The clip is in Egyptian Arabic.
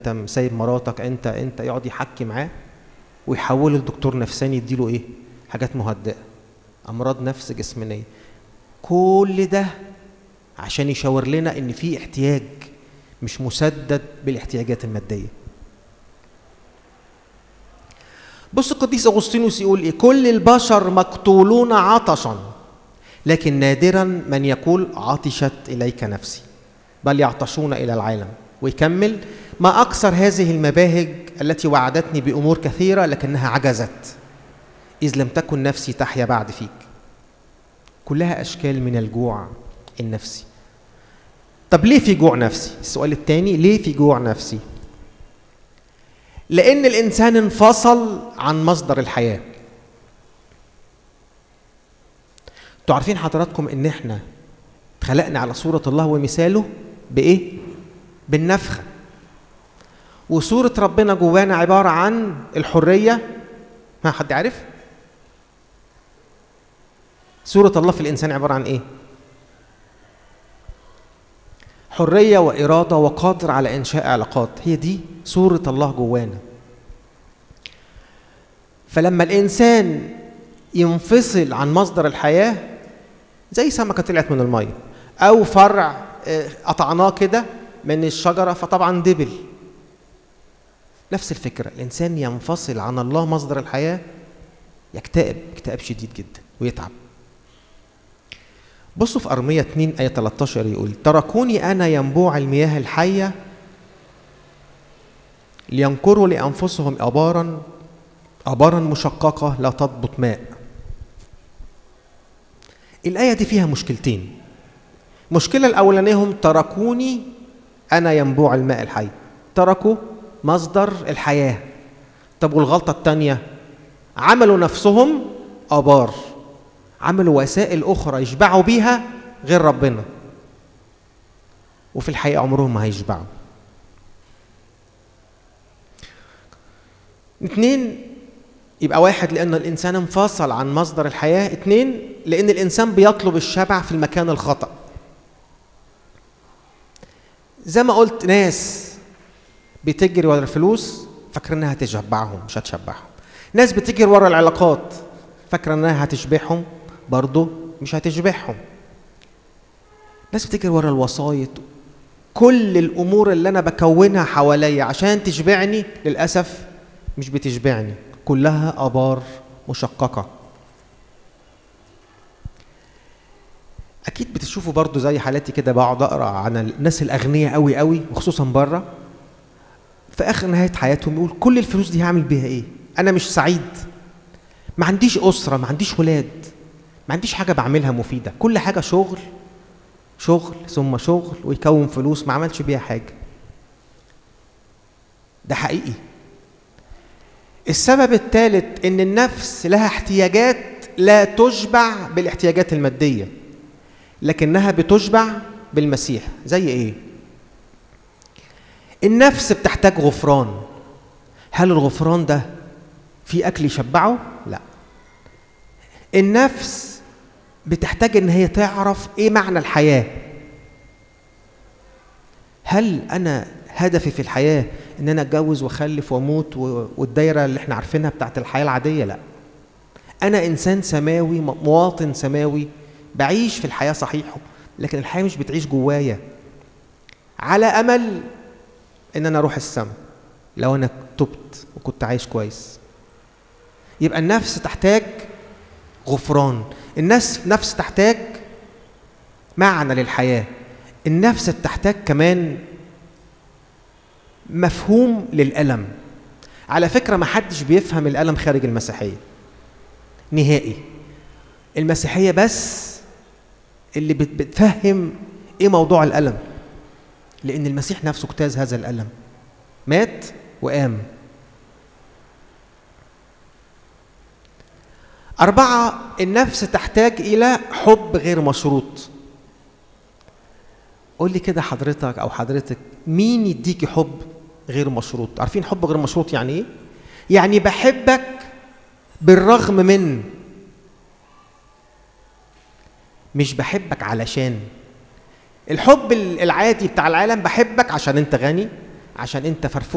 انت سايب مراتك انت انت يقعد يحكي معاه ويحوله لدكتور نفساني يديله ايه حاجات مهدئه امراض نفس جسمانيه كل ده عشان يشاور لنا ان في احتياج مش مسدد بالاحتياجات الماديه بص القديس اغسطينوس يقول ايه كل البشر مقتولون عطشا لكن نادرا من يقول عطشت اليك نفسي بل يعطشون الى العالم ويكمل ما اكثر هذه المباهج التي وعدتني بامور كثيره لكنها عجزت اذ لم تكن نفسي تحيا بعد فيك كلها اشكال من الجوع النفسي طب ليه في جوع نفسي السؤال الثاني ليه في جوع نفسي لان الانسان انفصل عن مصدر الحياه انتوا عارفين حضراتكم ان احنا اتخلقنا على صوره الله ومثاله بايه بالنفخه وصوره ربنا جوانا عباره عن الحريه ها حد عارف صوره الله في الانسان عباره عن ايه حريه واراده وقادر على انشاء علاقات هي دي صوره الله جوانا فلما الانسان ينفصل عن مصدر الحياه زي سمكه طلعت من الميه او فرع قطعناه كده من الشجره فطبعا دبل نفس الفكره الانسان ينفصل عن الله مصدر الحياه يكتئب اكتئاب شديد جدا ويتعب بصوا في أرمية 2 آية 13 يقول تركوني أنا ينبوع المياه الحية لينكروا لأنفسهم أبارا أبارا مشققة لا تضبط ماء الآية دي فيها مشكلتين المشكلة الأولانية هم تركوني أنا ينبوع الماء الحي تركوا مصدر الحياة طب والغلطة الثانية عملوا نفسهم أبار عملوا وسائل أخرى يشبعوا بيها غير ربنا وفي الحقيقة عمرهم ما هيشبعوا اتنين يبقى واحد لأن الإنسان انفصل عن مصدر الحياة اتنين لأن الإنسان بيطلب الشبع في المكان الخطأ زي ما قلت ناس بتجري ورا الفلوس فاكره انها هتشبعهم مش هتشبعهم ناس بتجري ورا العلاقات فاكره انها هتشبعهم برضه مش هتشبعهم ناس بتجري ورا الوسايط كل الامور اللي انا بكونها حواليا عشان تشبعني للاسف مش بتشبعني كلها ابار مشققه اكيد بتشوفوا برضو زي حالاتي كده بقعد اقرا عن الناس الاغنياء قوي قوي وخصوصا بره في اخر نهايه حياتهم يقول كل الفلوس دي هعمل بيها ايه انا مش سعيد ما عنديش اسره ما عنديش ولاد ما عنديش حاجه بعملها مفيده كل حاجه شغل شغل ثم شغل ويكون فلوس ما عملش بيها حاجه ده حقيقي السبب الثالث ان النفس لها احتياجات لا تشبع بالاحتياجات الماديه لكنها بتشبع بالمسيح زي ايه النفس بتحتاج غفران هل الغفران ده في اكل يشبعه لا النفس بتحتاج ان هي تعرف ايه معنى الحياه هل انا هدفي في الحياه ان انا اتجوز واخلف واموت والدايره اللي احنا عارفينها بتاعت الحياه العاديه لا انا انسان سماوي مواطن سماوي بعيش في الحياه صحيح لكن الحياه مش بتعيش جوايا على امل ان انا اروح السماء لو انا تبت وكنت عايش كويس يبقى النفس تحتاج غفران النفس نفس تحتاج معنى للحياه النفس تحتاج كمان مفهوم للالم على فكره ما حدش بيفهم الالم خارج المسيحيه نهائي المسيحيه بس اللي بتفهم ايه موضوع الالم لان المسيح نفسه اجتاز هذا الالم مات وقام أربعة النفس تحتاج إلى حب غير مشروط قول لي كده حضرتك أو حضرتك مين يديكي حب غير مشروط عارفين حب غير مشروط يعني إيه؟ يعني بحبك بالرغم من مش بحبك علشان الحب العادي بتاع العالم بحبك عشان انت غني عشان انت فرفوش